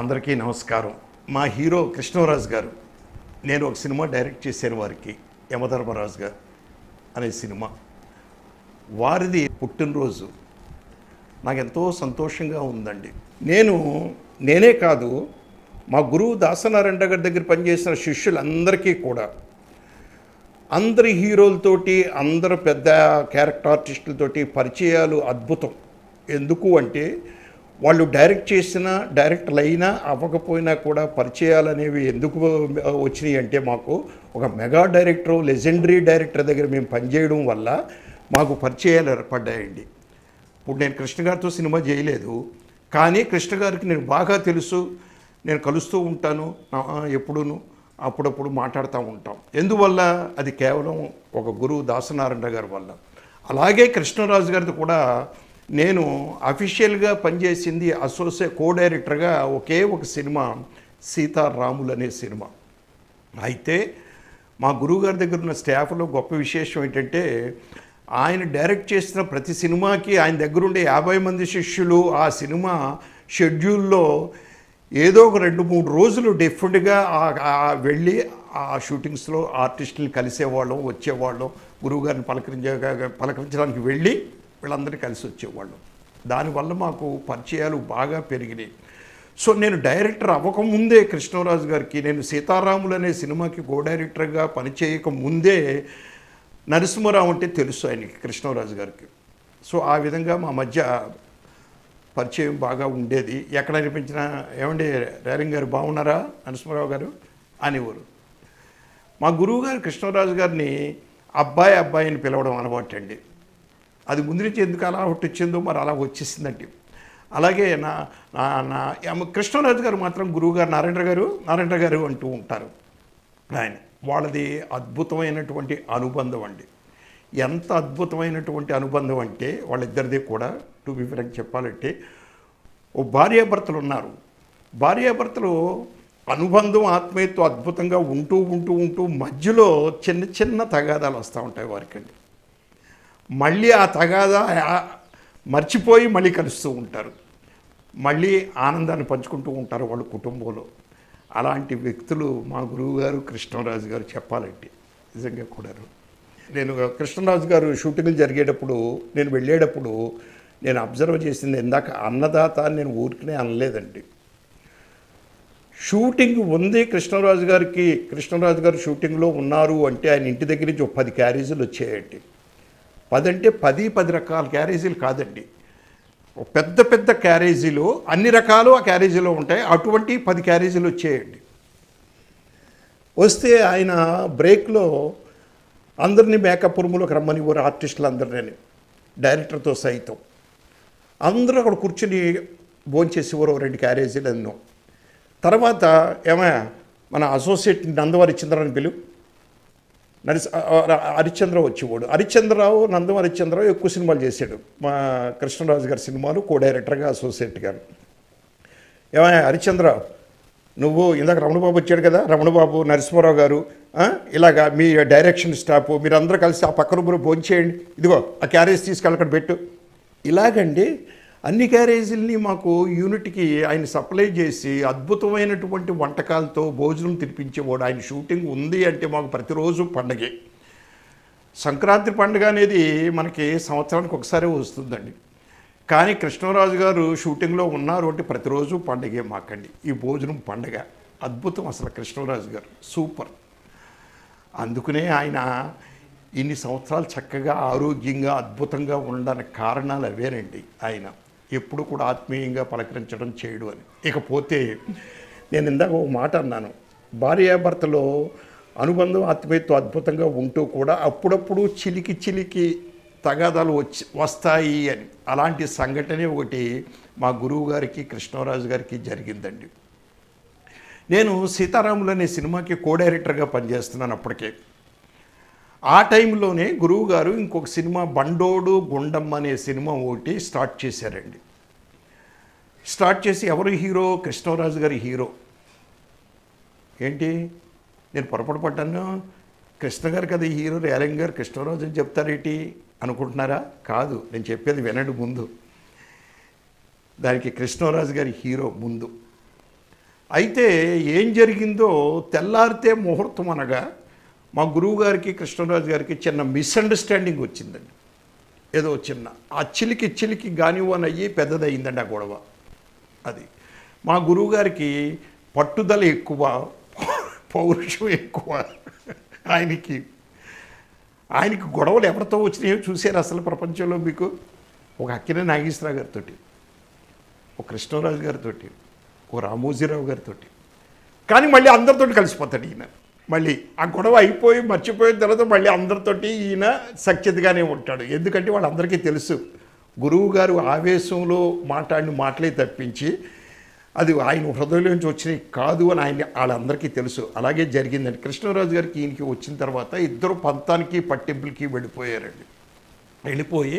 అందరికీ నమస్కారం మా హీరో కృష్ణరాజు గారు నేను ఒక సినిమా డైరెక్ట్ చేశాను వారికి యమధర్మరాజు గారు అనే సినిమా వారిది పుట్టినరోజు నాకు ఎంతో సంతోషంగా ఉందండి నేను నేనే కాదు మా గురువు దాసనారాయణ గారి దగ్గర పనిచేసిన శిష్యులందరికీ కూడా అందరి హీరోలతోటి అందరు పెద్ద క్యారెక్టర్ ఆర్టిస్టులతోటి పరిచయాలు అద్భుతం ఎందుకు అంటే వాళ్ళు డైరెక్ట్ చేసిన డైరెక్టర్లు అయినా అవ్వకపోయినా కూడా పరిచయాలు అనేవి ఎందుకు వచ్చినాయి అంటే మాకు ఒక మెగా డైరెక్టర్ లెజెండరీ డైరెక్టర్ దగ్గర మేము పనిచేయడం వల్ల మాకు పరిచయాలు ఏర్పడ్డాయండి ఇప్పుడు నేను కృష్ణ గారితో సినిమా చేయలేదు కానీ కృష్ణ గారికి నేను బాగా తెలుసు నేను కలుస్తూ ఉంటాను నా- ఎప్పుడూను అప్పుడప్పుడు మాట్లాడుతూ ఉంటాం ఎందువల్ల అది కేవలం ఒక గురువు దాసనారాయణ గారి వల్ల అలాగే కృష్ణరాజు గారితో కూడా నేను అఫీషియల్గా పనిచేసింది అసోసియే కో డైరెక్టర్గా ఒకే ఒక సినిమా సీతారాములు అనే సినిమా అయితే మా గురువుగారి దగ్గర ఉన్న స్టాఫ్లో గొప్ప విశేషం ఏంటంటే ఆయన డైరెక్ట్ చేసిన ప్రతి సినిమాకి ఆయన దగ్గర ఉండే యాభై మంది శిష్యులు ఆ సినిమా షెడ్యూల్లో ఏదో ఒక రెండు మూడు రోజులు డెఫినెట్గా వెళ్ళి ఆ షూటింగ్స్లో ఆర్టిస్టులు కలిసేవాళ్ళం వచ్చేవాళ్ళం గురువుగారిని పలకరించే పలకరించడానికి వెళ్ళి వీళ్ళందరినీ కలిసి వచ్చేవాళ్ళం దానివల్ల మాకు పరిచయాలు బాగా పెరిగినాయి సో నేను డైరెక్టర్ అవ్వకముందే కృష్ణరాజు గారికి నేను సీతారాములు అనే సినిమాకి కో డైరెక్టర్గా పనిచేయక ముందే నరసింహరావు అంటే తెలుసు ఆయనకి కృష్ణరాజు గారికి సో ఆ విధంగా మా మధ్య పరిచయం బాగా ఉండేది ఎక్కడ అనిపించినా ఏమండి రేరింగ్ గారు బాగున్నారా నరసింహరావు గారు అనేవారు మా గురువు గారు కృష్ణరాజు గారిని అబ్బాయి అబ్బాయి అని పిలవడం అలవాటు అండి అది ముందు నుంచి ఎందుకు అలా వచ్చిందో మరి అలా వచ్చేసిందండి అలాగే నా నా నా ఎమ- కృష్ణరాజు గారు మాత్రం గురువు గారు నారాయణ గారు నారాయణ గారు అంటూ ఉంటారు ఆయన వాళ్ళది అద్భుతమైనటువంటి అనుబంధం అండి ఎంత అద్భుతమైనటువంటి అనుబంధం అంటే వాళ్ళిద్దరిది కూడా టు బి ఫ్రాంక్ చెప్పాలంటే ఓ భార్యాభర్తలు ఉన్నారు భార్యాభర్తలు అనుబంధం ఆత్మీయత్వం అద్భుతంగా ఉంటూ ఉంటూ ఉంటూ మధ్యలో చిన్న చిన్న తగాదాలు వస్తూ ఉంటాయి వారికండి మళ్ళీ ఆ తగాదా ఆ- మర్చిపోయి మళ్ళీ కలుస్తూ ఉంటారు మళ్ళీ ఆనందాన్ని పంచుకుంటూ ఉంటారు వాళ్ళ కుటుంబంలో అలాంటి వ్యక్తులు మా గురువు గారు కృష్ణరాజు గారు చెప్పాలంటే నిజంగా కూడా నేను కృష్ణరాజు గారు షూటింగ్లు జరిగేటప్పుడు నేను వెళ్ళేటప్పుడు నేను అబ్జర్వ్ చేసింది ఇందాక అన్నదాత అని నేను ఊరికనే అనలేదండి షూటింగ్ ఉంది కృష్ణరాజు గారికి కృష్ణరాజు గారు షూటింగ్లో ఉన్నారు అంటే ఆయన ఇంటి దగ్గర నుంచి ఒక పది క్యారేజీలు వచ్చాయండి పది అంటే పది పది రకాల క్యారేజీలు కాదండి ఒక పెద్ద పెద్ద క్యారేజీలు అన్ని రకాలు ఆ క్యారేజీలో ఉంటాయి అటువంటి పది క్యారేజీలు వచ్చేయండి వస్తే ఆయన బ్రేక్లో అందరినీ మేకప్ రూమ్లోకి రమ్మని ఊరు ఆర్టిస్టులు అందరినీ డైరెక్టర్తో సైతం అందరూ అక్కడ కూర్చుని భోంచేసేవారు రెండు క్యారేజీలు ఎన్నో తర్వాత ఏమయ్య మన అసోసియేట్ నందవారి చంద్రని పిలువు నరిస హరిశ్చంద్ర వచ్చేవాడు హరిశ్చంద్రరావు నందం హరిశ్చంద్రరావు ఎక్కువ సినిమాలు చేశాడు మా కృష్ణరాజు గారి సినిమాలు కో డైరెక్టర్గా అసోసియేట్ గారు ఏమయ్య హరిశ్చంద్రరావు నువ్వు ఇందాక రమణబాబు వచ్చాడు కదా రమణబాబు నరసింహారావు గారు ఆ, ఇలాగా మీ డైరెక్షన్ స్టాఫ్ మీరందరూ కలిసి ఆ పక్క రూమ్లో భోంచేయండి ఇదిగో ఆ క్యారేజ్ తీసుకెళ్ళి అక్కడ పెట్టు ఇలాగండి అన్ని క్యారేజీలని మాకు యూనిట్కి ఆయన సప్లై చేసి అద్భుతమైనటువంటి వంటకాలతో భోజనం తినిపించేవాడు ఆయన షూటింగ్ ఉంది అంటే మాకు ప్రతిరోజు పండగే సంక్రాంతి పండుగ అనేది మనకి సంవత్సరానికి ఒకసారి వస్తుందండి కానీ కృష్ణరాజు గారు షూటింగ్లో ఉన్నారు అంటే ప్రతిరోజు పండగే మాకండి ఈ భోజనం పండగ అద్భుతం అసలు కృష్ణరాజు గారు సూపర్ అందుకనే ఆయన ఇన్ని సంవత్సరాలు చక్కగా ఆరోగ్యంగా అద్భుతంగా ఉండడానికి కారణాలు అవేనండి ఆయన ఎప్పుడు కూడా ఆత్మీయంగా పలకరించడం చేయడు అని ఇకపోతే నేను ఇందాక ఒక మాట అన్నాను భార్యాభర్తలో అనుబంధం ఆత్మీయత్వం అద్భుతంగా ఉంటూ కూడా అప్పుడప్పుడు చిలికి చిలికి తగాదాలు వచ్చి వస్తాయి అని అలాంటి సంఘటనే ఒకటి మా గురువు గారికి కృష్ణరాజు గారికి జరిగిందండి నేను సీతారాములు అనే సినిమాకి కో డైరెక్టర్గా పనిచేస్తున్నాను అప్పటికే ఆ టైంలోనే గురువు గారు ఇంకొక సినిమా బండోడు గుండమ్మ అనే సినిమా ఒకటి స్టార్ట్ చేశారండి స్టార్ట్ చేసి ఎవరు హీరో కృష్ణరాజు గారి హీరో ఏంటి నేను పొరపాటు పడ్డాను కృష్ణ గారు కదా ఈ హీరో రేలంగ్ గారు కృష్ణరాజు అని చెప్తారేంటి అనుకుంటున్నారా కాదు నేను చెప్పేది వినండి ముందు దానికి కృష్ణరాజు గారి హీరో ముందు అయితే ఏం జరిగిందో తెల్లారితే ముహూర్తం అనగా మా గురువు గారికి కృష్ణరాజు గారికి చిన్న మిస్అండర్స్టాండింగ్ వచ్చిందండి ఏదో చిన్న ఆ చిలికి చిలికి గానివన్ అయ్యి పెద్దదయ్యిందండి ఆ గొడవ అది మా గురువుగారికి పట్టుదల ఎక్కువ పౌరుషం ఎక్కువ ఆయనకి ఆయనకి గొడవలు ఎవరితో వచ్చినాయో చూసారు అసలు ప్రపంచంలో మీకు ఒక అక్కినే నాగేశ్వరరావు గారితో ఒక కృష్ణరాజు గారితో ఒక రామోజీరావు గారితో కానీ మళ్ళీ అందరితో కలిసిపోతాడు ఈయన మళ్ళీ ఆ గొడవ అయిపోయి మర్చిపోయిన తర్వాత మళ్ళీ అందరితోటి ఈయన సఖ్యతగానే ఉంటాడు ఎందుకంటే వాళ్ళందరికీ తెలుసు గురువు గారు ఆవేశంలో మాట్లాడిన మాటలే తప్పించి అది ఆయన హృదయంలోంచి వచ్చినవి కాదు అని ఆయన వాళ్ళందరికీ తెలుసు అలాగే జరిగిందండి కృష్ణరాజు గారికి ఈయనకి వచ్చిన తర్వాత ఇద్దరు పంతానికి పట్టింపులకి వెళ్ళిపోయారండి వెళ్ళిపోయి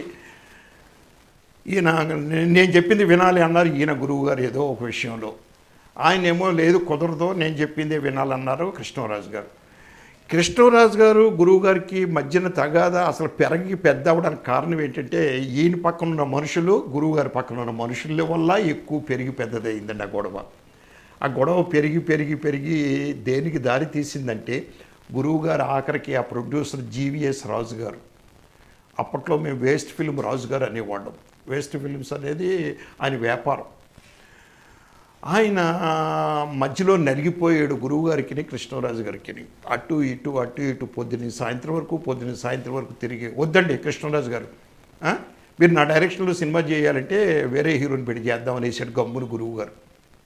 ఈయన నే- నేను చెప్పింది వినాలి అన్నారు ఈయన గురువు గారు ఏదో ఒక విషయంలో ఆయన ఏమో లేదు కుదరదు నేను చెప్పిందే వినాలన్నారు కృష్ణరాజు గారు కృష్ణరాజు గారు గురువు గారికి మధ్యన తగాదా అసలు పెరగి పెద్ద అవడానికి కారణం ఏంటంటే ఈయన పక్కన ఉన్న మనుషులు గురువు గారి పక్కన ఉన్న మనుషుల వల్ల ఎక్కువ పెరిగి పెద్దదయ్యిందండి ఆ గొడవ ఆ గొడవ పెరిగి పెరిగి పెరిగి దేనికి దారి తీసిందంటే గురువు గారు ఆఖరికి ఆ ప్రొడ్యూసర్ జీవీఎస్ రాజు గారు అప్పట్లో మేము వేస్ట్ ఫిల్మ్ రాజు గారు అనేవాళ్ళం వేస్ట్ ఫిల్మ్స్ అనేది ఆయన వ్యాపారం ఆయన మధ్యలో నలిగిపోయాడు గురువుగారికి కృష్ణరాజు గారికి అటు ఇటు అటు ఇటు పొద్దున్న సాయంత్రం వరకు పొద్దున్న సాయంత్రం వరకు తిరిగి వద్దండి కృష్ణరాజు గారు ఆ? మీరు నా డైరెక్షన్లో సినిమా చేయాలంటే వేరే హీరోని పెట్టి చేద్దాం అనేసాడు గమ్ముని గురువు గారు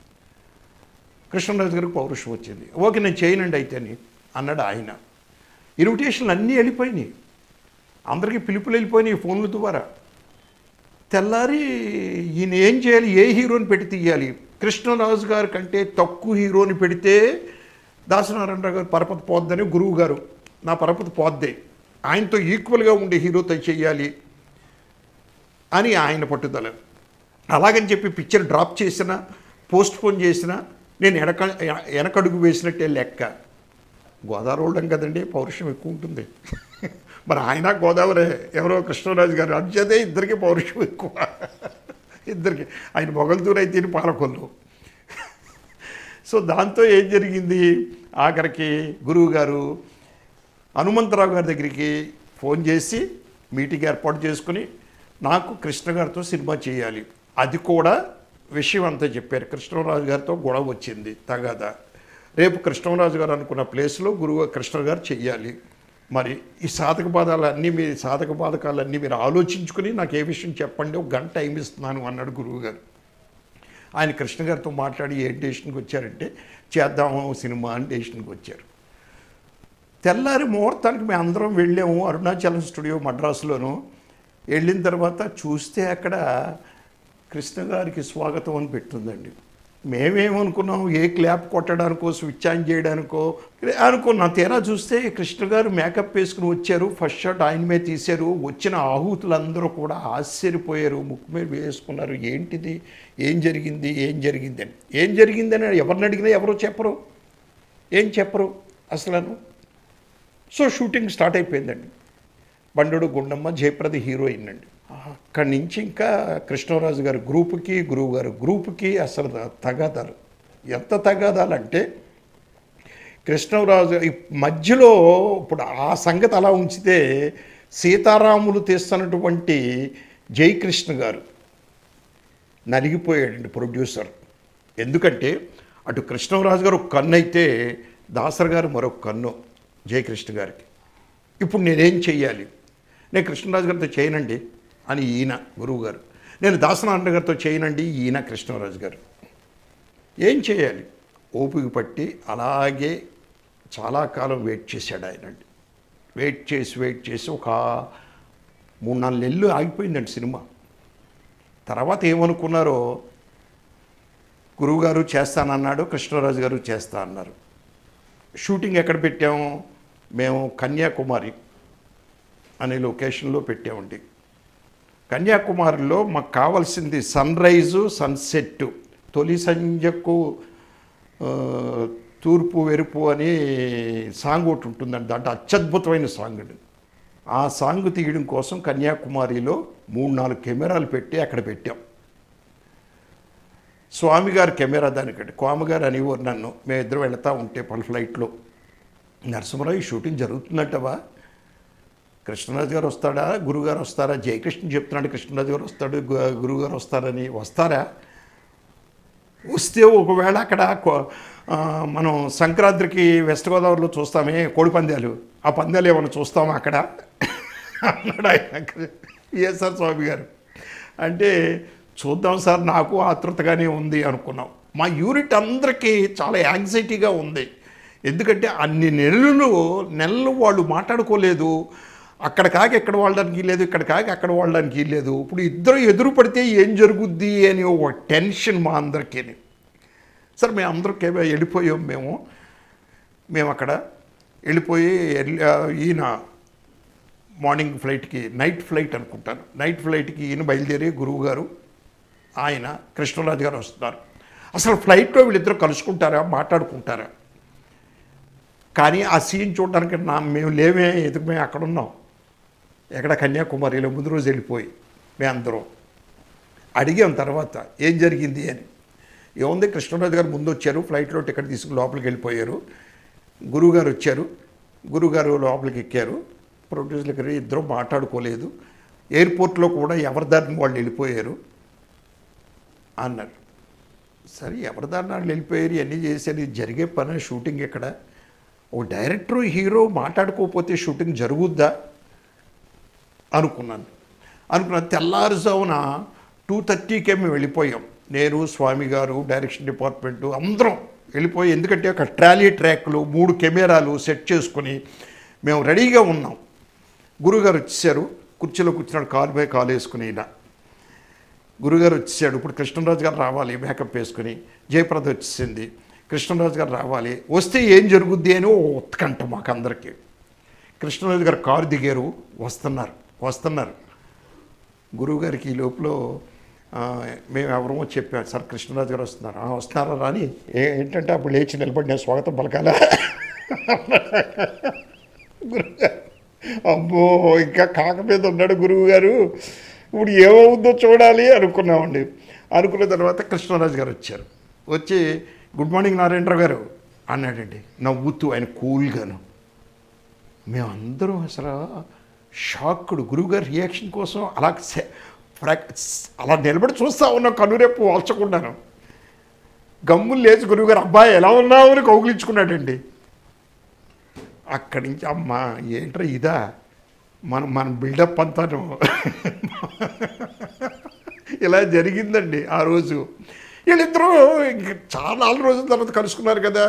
కృష్ణరాజు గారికి పౌరుషం వచ్చింది ఓకే నేను చేయనండి అయితేని అన్నాడు ఆయన ఇన్విటేషన్లు అన్నీ వెళ్ళిపోయినాయి అందరికీ పిలుపులు వెళ్ళిపోయినాయి ఫోన్ల ద్వారా తెల్లారి ఈయన ఏం చేయాలి ఏ హీరోని పెట్టి తీయాలి కృష్ణరాజు గారి కంటే తక్కువ హీరోని పెడితే దాసనారాయణరావు గారు పరపతి పోద్దని గురువు గారు నా పరపతి పోద్దే ఆయనతో ఈక్వల్గా ఉండే హీరోతో చెయ్యాలి అని ఆయన పట్టుదల అలాగని చెప్పి పిక్చర్ డ్రాప్ చేసిన పోస్ట్ పోన్ చేసిన నేను వెనక వెనకడుగు వేసినట్టే లెక్క గోదావరి వాళ్ళం కదండి పౌరుషం ఎక్కువ ఉంటుంది మరి ఆయన గోదావరి ఎవరో కృష్ణరాజు గారు అంచేతే ఇద్దరికి పౌరుషం ఎక్కువ ఇద్దరికి ఆయన మొగల్తూరు అయితే ఈయన పాలకొల్లు సో దాంతో ఏం జరిగింది ఆఖరికి గురువు గారు హనుమంతరావు గారి దగ్గరికి ఫోన్ చేసి మీటింగ్ ఏర్పాటు చేసుకుని నాకు కృష్ణ గారితో సినిమా చేయాలి అది కూడా విషయం అంతా చెప్పారు కృష్ణరాజు గారితో గొడవ వచ్చింది తగాదా రేపు కృష్ణరాజు గారు అనుకున్న ప్లేస్లో గురువు కృష్ణ గారు చెయ్యాలి మరి ఈ సాధక బాధాలన్నీ మీ సాధక బాధకాలన్నీ మీరు ఆలోచించుకుని నాకు ఏ విషయం చెప్పండి ఒక గంట టైం ఇస్తున్నాను అన్నాడు గురువు గారు ఆయన కృష్ణ గారితో మాట్లాడి ఏ డెసిషన్కి వచ్చారంటే చేద్దాము సినిమా అని డెసిషన్కి వచ్చారు తెల్లారి ముహూర్తానికి మేము అందరం వెళ్ళాము అరుణాచలం స్టూడియో మద్రాసులోను వెళ్ళిన తర్వాత చూస్తే అక్కడ కృష్ణ గారికి స్వాగతం అని పెట్టుందండి మేమేమనుకున్నాం ఏ క్లాప్ కొట్టడానికో స్విచ్ ఆన్ చేయడానికో అనుకున్నాం తీరా చూస్తే కృష్ణ గారు మేకప్ వేసుకుని వచ్చారు ఫస్ట్ షాట్ ఆయన మీద తీశారు వచ్చిన ఆహుతులందరూ కూడా ఆశ్చర్యపోయారు ముక్కు మీద వేసుకున్నారు ఏంటిది ఏం జరిగింది ఏం జరిగింది అని ఏం జరిగిందని ఎవరిని అడిగినా ఎవరో చెప్పరు ఏం చెప్పరు అసలు సో షూటింగ్ స్టార్ట్ అయిపోయిందండి బండు గుండమ్మ జయప్రద హీరోయిన్ అండి అక్కడి నుంచి ఇంకా కృష్ణరాజు గారి గ్రూపుకి గురువు గారు గ్రూపుకి అసలు తగాదాలు ఎంత తగాదాలు అంటే కృష్ణరాజు ఈ మధ్యలో ఇప్పుడు ఆ సంగతి అలా ఉంచితే సీతారాములు తీస్తున్నటువంటి జయకృష్ణ గారు నలిగిపోయాడండి ప్రొడ్యూసర్ ఎందుకంటే అటు కృష్ణరాజు గారు ఒక కన్ను అయితే దాసర్ గారు మరొక కన్ను జయకృష్ణ గారికి ఇప్పుడు నేనేం చెయ్యాలి నేను కృష్ణరాజు గారితో చేయనండి అని ఈయన గురువు గారు నేను దాసనారాయణ గారితో చేయనండి ఈయన కృష్ణరాజు గారు ఏం చేయాలి ఓపిక పట్టి అలాగే చాలా కాలం వెయిట్ చేశాడు ఆయనండి వెయిట్ చేసి వెయిట్ చేసి ఒక మూడు నాలుగు నెలలు ఆగిపోయిందండి సినిమా తర్వాత ఏమనుకున్నారో గురువుగారు చేస్తానన్నాడు కృష్ణరాజు గారు చేస్తా అన్నారు షూటింగ్ ఎక్కడ పెట్టాము మేము కన్యాకుమారి అనే లొకేషన్లో పెట్టామండి కన్యాకుమారిలో మాకు కావాల్సింది సన్ రైజు సన్సెట్ తొలి సంజకు ఆ, తూర్పు వెరుపు అని సాంగ్ ఒకటి ఉంటుందండి దాంట్లో అత్యద్భుతమైన సాంగ్ అండి ఆ సాంగ్ తీయడం కోసం కన్యాకుమారిలో మూడు నాలుగు కెమెరాలు పెట్టి అక్కడ పెట్టాం స్వామి గారు కెమెరా దానికంటే స్వామి గారు అనేవారు నన్ను మేమిద్దరం వెళతా ఉంటే పలు ఫ్లైట్లో నరసింహరావు ఈ షూటింగ్ జరుగుతున్నట్టవా కృష్ణరాజు గారు వస్తాడా గురుగారు వస్తారా జయకృష్ణ చెప్తున్నాడు కృష్ణరాజు గారు వస్తాడు గు- గురుగారు వస్తారని వస్తారా వస్తే ఒకవేళ అక్కడ కొ- ఆ, మనం సంక్రాంతికి వెస్ట్ గోదావరిలో చూస్తామే కోడి పందాలు ఆ పందాలు ఏమైనా చూస్తామా అక్కడ అన్నాడు ఆయన విఎస్ఆర్ స్వామి గారు అంటే చూద్దాం సార్ నాకు ఆతృతగానే ఉంది అనుకున్నాం మా యూనిట్ అందరికీ చాలా యాంగ్జైటీగా ఉంది ఎందుకంటే అన్ని నెలలు నెలలు వాళ్ళు మాట్లాడుకోలేదు అక్కడ కాక ఎక్కడ వాళ్ళడానికి లేదు ఇక్కడ కాక అక్కడ వాళ్ళడానికి లేదు ఇప్పుడు ఇద్దరు ఎదురు పడితే ఏం జరుగుద్ది అని ఒక టెన్షన్ మా అందరికీ సార్ మేము అందరికీ వెళ్ళిపోయాం మేము మేము అక్కడ వెళ్ళిపోయి ఎర్లీ- ఆ, ఈయన మార్నింగ్ ఫ్లైట్కి నైట్ ఫ్లైట్ అనుకుంటాను నైట్ ఫ్లైట్కి ఈయన బయలుదేరి గురువు గారు ఆయన కృష్ణరాజు గారు వస్తున్నారు అసలు ఫ్లైట్లో వీళ్ళిద్దరు కలుసుకుంటారా మాట్లాడుకుంటారా కానీ ఆ సీన్ చూడడానికి నా మేము లేమే ఎదుగు మేము అక్కడ ఉన్నాం ఎక్కడ కన్యాకుమారిలో ముందు రోజు వెళ్ళిపోయి మేము అందరం అడిగాం తర్వాత ఏం జరిగింది అని ఏముంది కృష్ణరాజు గారు ముందు వచ్చారు ఫ్లైట్లో టికెట్ తీసుకుని లోపలికి వెళ్ళిపోయారు గురువుగారు వచ్చారు గురువుగారు లోపలికి ఎక్కారు ప్రొడ్యూసర్ దగ్గర ఇద్దరు మాట్లాడుకోలేదు ఎయిర్పోర్ట్లో కూడా ఎవరి దారిని వాళ్ళు వెళ్ళిపోయారు అన్నారు సరే ఎవరి దారిని వాళ్ళు వెళ్ళిపోయారు ఇవన్నీ చేశారు ఇది జరిగే పని షూటింగ్ ఇక్కడ ఓ డైరెక్టర్ హీరో మాట్లాడుకోకపోతే షూటింగ్ జరుగుద్దా అనుకున్నాను అనుకున్న తెల్లారుజామున టూ థర్టీకే మేము వెళ్ళిపోయాం నేను స్వామి గారు డైరెక్షన్ డిపార్ట్మెంట్ అందరం వెళ్ళిపోయి ఎందుకంటే ఒక ట్రాలీ ట్రాక్లు మూడు కెమెరాలు సెట్ చేసుకుని మేము రెడీగా ఉన్నాం గురుగారు వచ్చేసారు కుర్చీలో కూర్చున్నాడు కాలు మీద కాలు వేసుకుని ఇలా గురుగారు వచ్చేసాడు ఇప్పుడు కృష్ణరాజు గారు రావాలి మేకప్ వేసుకుని జయప్రద వచ్చేసింది కృష్ణరాజు గారు రావాలి వస్తే ఏం జరుగుద్ది అని ఓ ఉత్కంఠ మాకు అందరికీ కృష్ణరాజు గారు కారు దిగారు వస్తున్నారు వస్తున్నారు గురువుగారికి ఈ లోపల ఆ, మేము ఎవరమో చెప్పాం సార్ కృష్ణరాజు గారు వస్తున్నారు "ఆ, వస్తున్నారా రాని ఏ ఏంటంటే అప్పుడు లేచి నిలబడి నేను స్వాగతం పలకాల గురువుగారు అమ్మో ఇంకా కాక మీద ఉన్నాడు గురువు గారు ఇప్పుడు ఏమవుద్దో చూడాలి అనుకున్నామండి అనుకున్న తర్వాత కృష్ణరాజు గారు వచ్చారు వచ్చి గుడ్ మార్నింగ్ నారాయణరావు గారు అన్నాడండి నవ్వుతూ ఆయన కూల్గాను మేమందరం అసలు షాక్డ్ గురువుగారి రియాక్షన్ కోసం అలా సె- ఫ్రాక్- అలా నిలబడి చూస్తా ఉన్నాం కనురేపు వాల్చకుండాను గమ్ములు లేచి గురువుగారు అబ్బాయి ఎలా ఉన్నావు అని కౌగిలించుకున్నాడండి అక్కడి నుంచి అమ్మ ఏంట్రా ఇదా మనం మన బిల్డప్ అంతాను ఇలా జరిగిందండి ఆ రోజు వీళ్ళిద్దరూ ఇంక చాలా నాలుగు రోజుల తర్వాత కలుసుకున్నారు కదా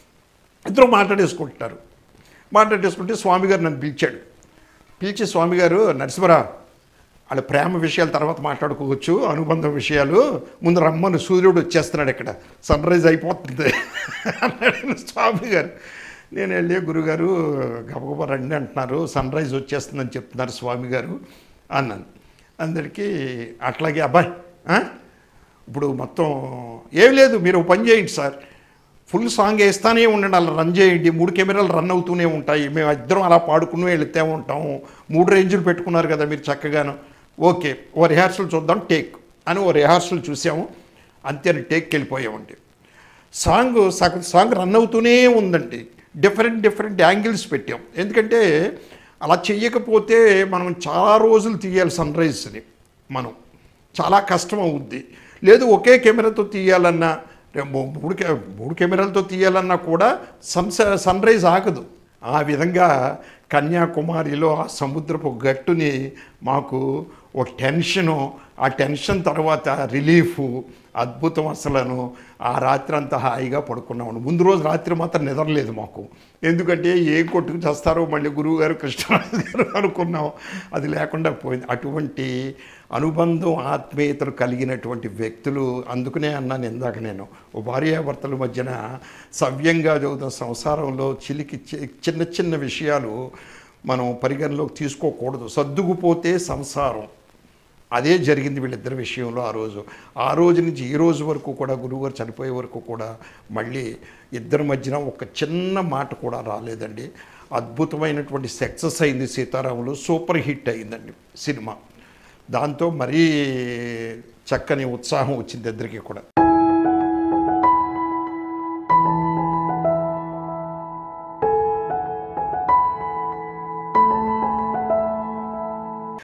ఇద్దరు మాట్లాడేసుకుంటున్నారు మాట్లాడేసుకుంటే స్వామి గారు నన్ను పిలిచాడు పిలిచి స్వామి గారు నరసింహరా వాళ్ళ ప్రేమ విషయాల తర్వాత మాట్లాడుకోవచ్చు అనుబంధం విషయాలు ముందు రమ్మను సూర్యుడు వచ్చేస్తున్నాడు ఇక్కడ సన్ రైజ్ అయిపోతుంది అన్నాడు స్వామి గారు నేను వెళ్ళి గురుగారు గబగబా రండి అంటున్నారు సన్ రైజ్ వచ్చేస్తుందని చెప్తున్నారు స్వామి గారు అన్నాను అందరికీ అట్లాగే అబ్బాయి ఆ? ఇప్పుడు మొత్తం ఏం లేదు మీరు ఒక పని చేయండి సార్ ఫుల్ సాంగ్ వేస్తానే ఉండండి అలా రన్ చేయండి మూడు కెమెరాలు రన్ అవుతూనే ఉంటాయి మేము ఇద్దరం అలా పాడుకుని వెళుతూ ఉంటాము మూడు రేంజులు పెట్టుకున్నారు కదా మీరు చక్కగాను ఓకే ఓ రిహార్సల్ చూద్దాం టేక్ అని ఓ రిహార్సల్ చూసాము అంతే అని టేక్కి వెళ్ళిపోయామండి సాంగ్ సగం సాంగ్ రన్ అవుతూనే ఉందండి డిఫరెంట్ డిఫరెంట్ యాంగిల్స్ పెట్టాం ఎందుకంటే అలా చెయ్యకపోతే మనం చాలా రోజులు తీయాలి సన్ రైజ్ని మనం చాలా కష్టం అవుద్ది లేదు ఒకే కెమెరాతో తీయాలన్నా రే- మూ- మూడు కె మూడు కెమెరాలతో తీయాలన్నా కూడా సన్ సన్ రైజ్ ఆగదు ఆ విధంగా కన్యాకుమారిలో ఆ సముద్రపు గట్టుని మాకు ఒక టెన్షను ఆ టెన్షన్ తర్వాత రిలీఫ్ అద్భుతం అసలను ఆ రాత్రి అంతా హాయిగా పడుకున్నాము ముందు రోజు రాత్రి మాత్రం నిద్రలేదు మాకు ఎందుకంటే ఏం కొట్టుకు చేస్తారో మళ్ళీ గురువు గారు కృష్ణరాజు గారు అనుకున్నాం అది లేకుండా పోయింది అటువంటి అనుబంధం ఆత్మీయతలు కలిగినటువంటి వ్యక్తులు అందుకనే అన్నాను ఇందాక నేను ఓ భార్యాభర్తల మధ్యన సవ్యంగా చదువుతున్న సంసారంలో చిలికి చి- చిన్న చిన్న విషయాలు మనం పరిగణలోకి తీసుకోకూడదు సర్దుకుపోతే సంసారం అదే జరిగింది వీళ్ళిద్దరి విషయంలో ఆ రోజు ఆ రోజు నుంచి ఈ రోజు వరకు కూడా గురువుగారు చనిపోయే వరకు కూడా మళ్ళీ ఇద్దరి మధ్యన ఒక చిన్న మాట కూడా రాలేదండి అద్భుతమైనటువంటి సక్సెస్ అయింది సీతారాములు సూపర్ హిట్ అయిందండి సినిమా దాంతో మరీ చక్కని ఉత్సాహం వచ్చింది ఇద్దరికి కూడా